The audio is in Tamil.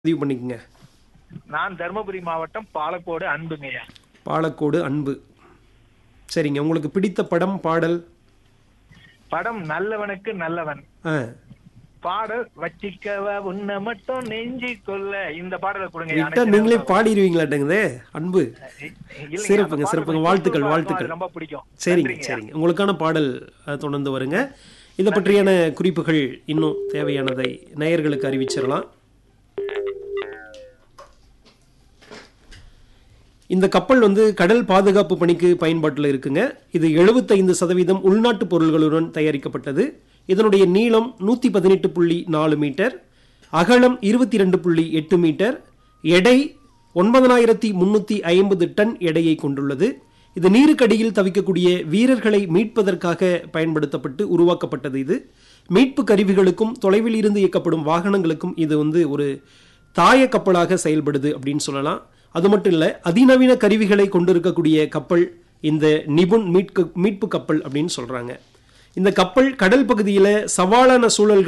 பதிவு பண்ணிக்கங்க நான் தருமபுரி மாவட்டம் பாலக்கோடு அன்புங்கய்யா பாலக்கோடு அன்பு சரிங்க உங்களுக்கு பிடித்த படம் பாடல் படம் நல்லவனுக்கு நல்லவன் ஆ பாடல் வச்சிக்கவ உன்னை மட்டும் நெஞ்சி கொள்ள இந்த பாடலை கொடுங்க விட்டா நீங்களே பாடிடுவீங்களாட்டங்குதே அன்பு சிறப்புங்க சிறப்புங்க வாழ்த்துக்கள் வாழ்த்துக்கள் ரொம்ப பிடிக்கும் சரிங்க நன்றிங்க. சரிங்க உங்களுக்கான பாடல் அஹ், தொடர்ந்து வருங்க இதை பற்றியான குறிப்புகள் இன்னும் தேவையானதை நேயர்களுக்கு அறிவிச்சிடலாம் இந்த கப்பல் வந்து கடல் பாதுகாப்பு பணிக்கு பயன்பாட்டில் இருக்குங்க இது 75% சதவீதம் உள்நாட்டு பொருள்களுடன் தயாரிக்கப்பட்டது இதனுடைய நீளம் நூற்றி பதினெட்டு புள்ளி நாலு மீட்டர் அகலம் இருபத்தி ரெண்டு புள்ளி எட்டு மீட்டர் எடை ஒன்பதனாயிரத்தி முன்னூற்றி ஐம்பது டன் எடையை கொண்டுள்ளது இது நீருக்கடியில் தவிக்கக்கூடிய வீரர்களை மீட்பதற்காக பயன்படுத்தப்பட்டு உருவாக்கப்பட்டது இது மீட்பு கருவிகளுக்கும் தொலைவில் இருந்து இயக்கப்படும் வாகனங்களுக்கும் இது வந்து ஒரு தாய கப்பலாக செயல்படுது அப்படின்னு சொல்லலாம் அது மட்டும் இல்லை அதிநவீன கருவிகளை கொண்டிருக்கக்கூடிய கப்பல் இந்த நிபுண் மீட்பு மீட்பு கப்பல் அப்படின்னு சொல்றாங்க இந்த கப்பல் கடல் பகுதியில் சவாலான சூழல்கள்